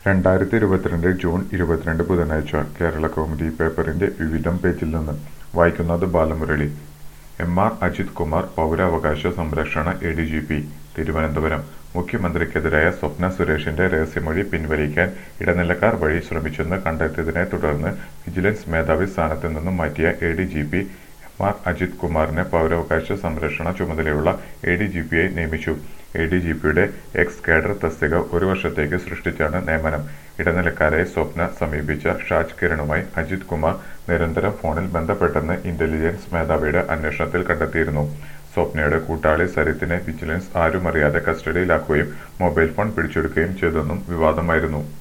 രണ്ടായിരത്തി ഇരുപത്തിരണ്ട് ജൂൺ ഇരുപത്തിരണ്ട് ബുധനാഴ്ച കേരള കൗമുദി പേപ്പറിന്റെ വിവിധം പേജിൽ നിന്ന് വായിക്കുന്നത് ബാലമുരളി എം ആർ അജിത് കുമാർ പൗരാവകാശ സംരക്ഷണ A D G P Thiruvananthapuram മുഖ്യമന്ത്രിക്കെതിരായ സ്വപ്ന സുരേഷിന്റെ രഹസ്യമൊഴി പിൻവലിക്കാൻ ഇടനിലക്കാർ വഴി ശ്രമിച്ചെന്ന് കണ്ടെത്തിയതിനെ തുടർന്ന് വിജിലൻസ് മേധാവി സ്ഥാനത്ത് നിന്നും മാറ്റിയ A D G P M R Ajith കുമാറിനെ പൗരാവകാശ സംരക്ഷണ ചുമതലയുള്ള എ ഡി ജി പിയായി നിയമിച്ചു എ ഡി ജി പിയുടെ എക്സ് കേഡർ തസ്തിക ഒരു വർഷത്തേക്ക് സൃഷ്ടിച്ചാണ് നിയമനം ഇടനിലക്കാരെ സ്വപ്ന സമീപിച്ച ഷാജ് കിരണുമായി അജിത് കുമാർ നിരന്തരം ഫോണിൽ ബന്ധപ്പെട്ടെന്ന് ഇന്റലിജൻസ് മേധാവിയുടെ അന്വേഷണത്തിൽ കണ്ടെത്തിയിരുന്നു സ്വപ്നയുടെ കൂട്ടാളി സരിത്തിനെ വിജിലൻസ് ആരുമറിയാതെ കസ്റ്റഡിയിലാക്കുകയും മൊബൈൽ ഫോൺ പിടിച്ചെടുക്കുകയും ചെയ്തെന്നും വിവാദമായിരുന്നു